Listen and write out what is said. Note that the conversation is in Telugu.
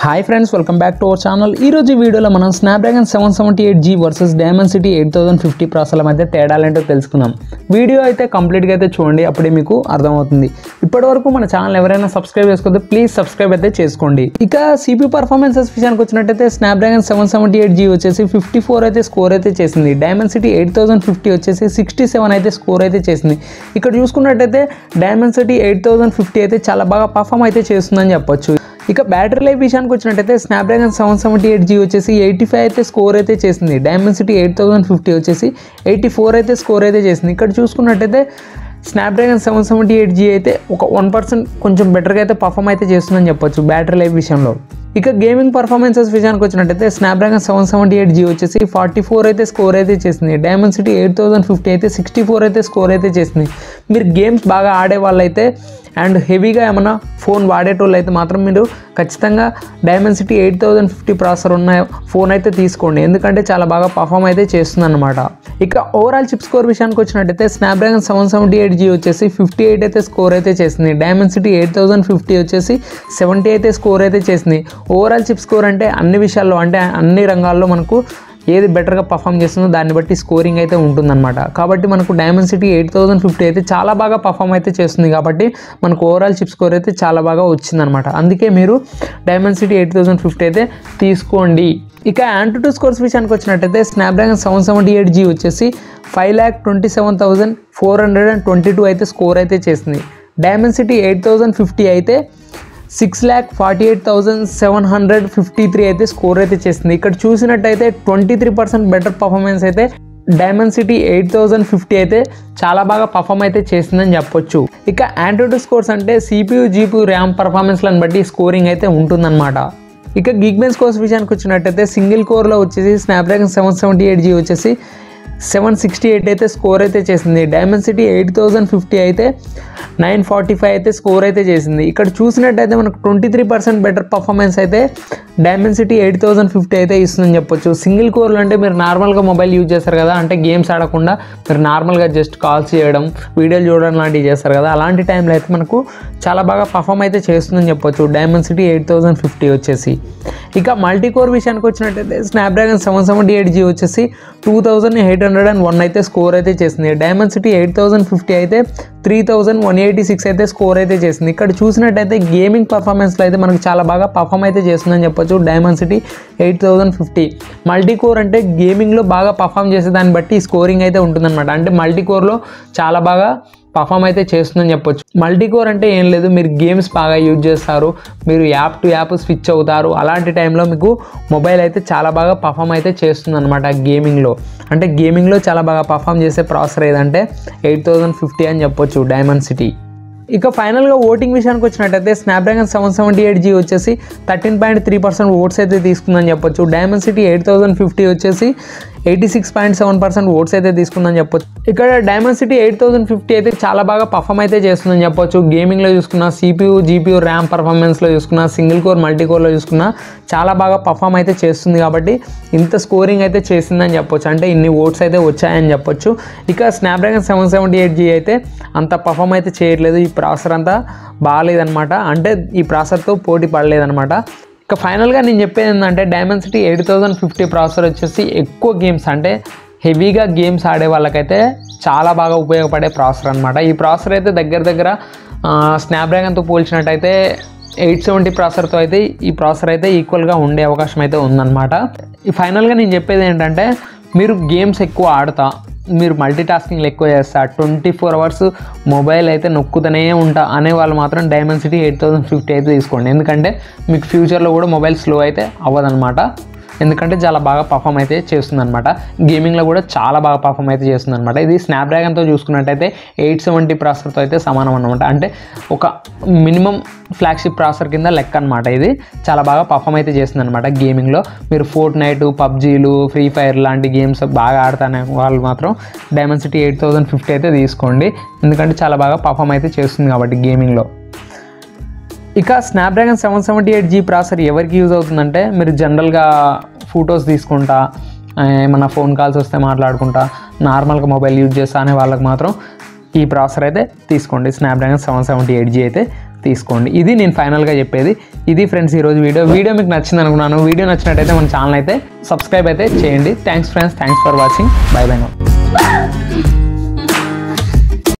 hi friends welcome back to our channel ఈ రోజు ఈ వీడియోలో మనం Snapdragon seven seventy eight G versus Dimensity eight thousand fifty ప్రాసెస్ల మధ్య తేడాలు ఏంటో తెలుసుకుందాం వీడియో అయితే కంప్లీట్గా అయితే చూడండి అప్పుడే మీకు అర్థమవుతుంది ఇప్పటివరకు మన ఛానల్ ఎవరైనా సబ్స్క్రైబ్ చేసుకోతే ప్లీజ్ సబ్స్క్రైబ్ అయితే చేసుకోండి ఇక సిపి పర్ఫార్మెన్సెస్ విషయానికి వచ్చినట్టయితే Snapdragon seven seventy eight G వచ్చేసి ఫిఫ్టీ ఫోర్ అయితే స్కోర్ అయితే చేసింది Dimensity eight thousand fifty వచ్చేసి సిక్స్టీ సెవెన్ అయితే స్కోర్ అయితే చేసింది ఇక్కడ చూసుకున్నట్టయితే Dimensity eight thousand fifty అయితే చాలా బాగా పర్ఫామ్ అయితే చేస్తుందని చెప్పొచ్చు ఇక బ్యాటరీ లైఫ్ విషయానికి వచ్చినట్టయితే Snapdragon seven seventy eight G వచ్చేసి ఎయిటీ ఫైవ్ అయితే స్కోర్ అయితే చేసింది డైమెన్సిటీ ఎయిట్ థౌసండ్ ఫిఫ్టీ వచ్చేసి ఎయిటీ ఫోర్ అయితే స్కోర్ అయితే చేసింది ఇక్కడ చూసుకున్నట్టయితే Snapdragon seven seventy eight G అయితే ఒక వన్ పర్సెంట్ కొంచెం బెటర్గా అయితే పర్ఫామ్ అయితే చేస్తుందని చెప్పొచ్చు బ్యాటరీ లైఫ్ విషయంలో ఇక గేమింగ్ పర్ఫార్మెన్సెస్ విషయానికి వచ్చినట్టయితే Snapdragon seven seventy eight G వచ్చేసి ఫార్టీ ఫోర్ అయితే స్కోర్ అయితే చేసింది Dimensity eight thousand fifty అయితే సిక్స్టీ ఫోర్ అయితే స్కోర్ అయితే చేసింది మీరు గేమ్స్ బాగా ఆడే వాళ్ళైతే అండ్ హెవీగా ఏమైనా ఫోన్ వాడేటోళ్ళు అయితే మాత్రం మీరు ఖచ్చితంగా Dimensity eight thousand fifty processor ఉన్న ఫోన్ అయితే తీసుకోండి ఎందుకంటే చాలా బాగా పర్ఫామ్ అయితే చేస్తుంది అనమాట ఇక ఓవరాల్ చిప్ స్కోర్ విషయానికి వచ్చినట్టయితే Snapdragon seven seventy eight G వచ్చేసి ఫిఫ్టీ ఎయిట్ అయితే స్కోర్ అయితే చేసింది Dimensity eight thousand fifty వచ్చేసి సెవెంటీ అయితే స్కోర్ అయితే చేసింది ఓవరాల్ చిప్ స్కోర్ అంటే అన్ని విషయాల్లో అంటే అన్ని రంగాల్లో మనకు ఏది బెటర్గా పర్ఫామ్ చేస్తుందో దాన్ని బట్టి స్కోరింగ్ అయితే ఉంటుందన్నమాట కాబట్టి మనకు Dimensity eight thousand fifty అయితే చాలా బాగా పర్ఫామ్ అయితే చేస్తుంది కాబట్టి మనకు ఓవరాల్ చిప్ స్కోర్ అయితే చాలా బాగా వచ్చిందనమాట అందుకే మీరు Dimensity eight thousand fifty అయితే తీసుకోండి ఇక యాంటూ స్కోర్స్ విషయానికి వచ్చినట్టయితే Snapdragon seven seventy eight G వచ్చేసి five lakh twenty seven thousand four hundred and twenty two అయితే స్కోర్ అయితే చేసింది Dimensity eight thousand fifty అయితే six lakh forty eight thousand seven hundred fifty three అయితే స్కోర్ అయితే చేసింది ఇక్కడ చూసినట్టయితే twenty three percent better performance అయితే Dimensity eight thousand fifty అయితే చాలా బాగా పర్ఫామ్ అయితే చేసిందని చెప్పొచ్చు ఇక యాండ్రాయిడ్ స్కోర్స్ అంటే సిపియూ జీపీ ర్యామ్ పర్ఫార్మెన్స్లను బట్టి స్కోరింగ్ అయితే ఉంటుందన్నమాట ఇక గిగ్మెన్ స్కోర్స్ విషయానికి వచ్చినట్టయితే సింగిల్ కోర్లో వచ్చేసి Snapdragon seven seventy eight G వచ్చేసి సెవెన్ సిక్స్టీ ఎయిట్ అయితే స్కోర్ అయితే చేసింది Dimensity eight thousand fifty అయితే నైన్ ఫార్టీ ఫైవ్ అయితే స్కోర్ అయితే చేసింది ఇక్కడ చూసినట్టయితే మనకు twenty three percent better performance అయితే Dimensity eight thousand fifty అయితే ఇస్తుందని చెప్పొచ్చు సింగిల్ కోర్లు అంటే మీరు నార్మల్గా మొబైల్ యూజ్ చేస్తారు కదా అంటే గేమ్స్ ఆడకుండా మీరు నార్మల్గా జస్ట్ కాల్స్ చేయడం వీడియోలు చూడడం లాంటివి చేస్తారు కదా అలాంటి టైంలో అయితే మనకు చాలా బాగా పర్ఫామ్ అయితే చేస్తుందని చెప్పొచ్చు Dimensity eight thousand fifty వచ్చేసి ఇక మల్టీ కోర్ విషయానికి వచ్చినట్టయితే Snapdragon seven seventy eight G వచ్చేసి two thousand eight hundred and one అయితే స్కోర్ అయితే చేసింది Dimensity eight thousand fifty అయితే three thousand one eighty six అయితే స్కోర్ అయితే చేసింది ఇక్కడ చూసినట్టయితే గేమింగ్ పర్ఫార్మెన్స్లో అయితే మనకు చాలా బాగా పర్ఫామ్ అయితే చేస్తుందని చెప్పొచ్చు Dimensity eight thousand fifty multi core అంటే గేమింగ్లో బాగా పర్ఫామ్ చేసే దాన్ని బట్టి స్కోరింగ్ అయితే ఉంటుందన్నమాట అంటే మల్టీ కోర్లో చాలా బాగా పర్ఫామ్ అయితే చేస్తుందని చెప్పొచ్చు మల్టీ కోర్ అంటే ఏం లేదు మీరు గేమ్స్ బాగా యూజ్ చేస్తారు మీరు యాప్ టు యాప్ స్విచ్ అవుతారు అలాంటి టైంలో మీకు మొబైల్ అయితే చాలా బాగా పర్ఫామ్ అయితే చేస్తుంది అనమాట గేమింగ్లో అంటే గేమింగ్లో చాలా బాగా పర్ఫామ్ చేసే ప్రాసెసర్ ఏదంటే ఎయిట్ థౌజండ్ ఫిఫ్టీ అని చెప్పొచ్చు డైమండ్ సిటీ ఇక ఫైనల్గా ఓటింగ్ విషయానికి వచ్చినట్టయితే Snapdragon seven seventy eight G వచ్చేసి thirteen point three percent votes అయితే తీసుకుందని చెప్పొచ్చు Dimensity eight thousand fifty వచ్చేసి eighty six point seven percent votes అయితే తీసుకుందని చెప్పొచ్చు ఇక్కడ Dimensity eight thousand fifty అయితే చాలా బాగా పర్ఫామ్ అయితే చేస్తుందని చెప్పొచ్చు గేమింగ్లో చూసుకున్న సిపియూ జీపీయూ ర్యామ్ పర్ఫార్మెన్స్లో చూసుకున్న సింగిల్ కోర్ మల్టీ కోర్లో చూసుకున్న చాలా బాగా పర్ఫామ్ అయితే చేస్తుంది కాబట్టి ఇంత స్కోరింగ్ అయితే చేసిందని చెప్పొచ్చు అంటే ఇన్ని ఓట్స్ అయితే వచ్చాయని చెప్పొచ్చు ఇక Snapdragon seven seventy eight G అయితే అంత పర్ఫామ్ అయితే చేయట్లేదు ఈ ప్రాసెసర్ అంతా బాగాలేదనమాట అంటే ఈ ప్రాసెసర్తో పోటీ పడలేదనమాట ఇక ఫైనల్గా నేను చెప్పేది ఏంటంటే Dimensity eight thousand fifty processor వచ్చేసి ఎక్కువ గేమ్స్ అంటే హెవీగా గేమ్స్ ఆడే వాళ్ళకైతే చాలా బాగా ఉపయోగపడే ప్రాసెసర్ అనమాట ఈ ప్రాసెసర్ అయితే దగ్గర దగ్గర స్నాప్డ్రాగన్తో పోల్చినట్టయితే ఎయిట్ సెవెంటీ ప్రాసెసర్తో అయితే ఈ ప్రాసెసర్ అయితే ఈక్వల్గా ఉండే అవకాశం అయితే ఉందన్నమాట ఈ ఫైనల్గా నేను చెప్పేది ఏంటంటే మీరు గేమ్స్ ఎక్కువ ఆడతా మీరు మల్టీ టాస్కింగ్లు ఎక్కువ చేస్తా ట్వంటీ ఫోర్ అవర్స్ మొబైల్ అయితే నొక్కుతూనే ఉంటా అనే వాళ్ళు మాత్రం Dimensity eight thousand fifty అయితే తీసుకోండి ఎందుకంటే మీకు ఫ్యూచర్లో కూడా మొబైల్ స్లో అయితే అవ్వదన్నమాట ఎందుకంటే చాలా బాగా పర్ఫామ్ అయితే చేస్తుంది అనమాట గేమింగ్లో కూడా చాలా బాగా పర్ఫామ్ అయితే చేస్తుంది అనమాట ఇది స్నాప్డ్రాగన్తో చూసుకున్నట్టయితే ఎయిట్ సెవెంటీ ప్రాసెసర్తో అయితే సమానం అనమాట అంటే ఒక మినిమం ఫ్లాగ్షిప్ ప్రాసెసర్ కింద లెక్క అనమాట ఇది చాలా బాగా పర్ఫామ్ అయితే చేస్తుంది అనమాట గేమింగ్లో మీరు ఫోర్ట్ నైట్ పబ్జీలు ఫ్రీ ఫైర్ లాంటి గేమ్స్ బాగా ఆడతానే వాళ్ళు మాత్రం Dimensity eight thousand fifty అయితే తీసుకోండి ఎందుకంటే చాలా బాగా పర్ఫామ్ అయితే చేస్తుంది కాబట్టి గేమింగ్లో ఇక Snapdragon seven seventy eight G processor ఎవరికి యూజ్ అవుతుందంటే మీరు జనరల్గా ఫొటోస్ తీసుకుంటా ఆ, ఏమన్నా ఫోన్ కాల్స్ వస్తే మాట్లాడుకుంటా నార్మల్గా మొబైల్ యూజ్ చేస్తా అనే వాళ్ళకి మాత్రం ఈ ప్రాసెసర్ అయితే తీసుకోండి Snapdragon seven seventy eight G అయితే తీసుకోండి ఇది నేను ఫైనల్గా చెప్పేది ఇది ఫ్రెండ్స్ ఈరోజు వీడియో వీడియో మీకు నచ్చింది అనుకున్నాను వీడియో నచ్చినట్టయితే మన ఛానల్ అయితే సబ్స్క్రైబ్ అయితే చేయండి thanks friends thanks for watching bye bye no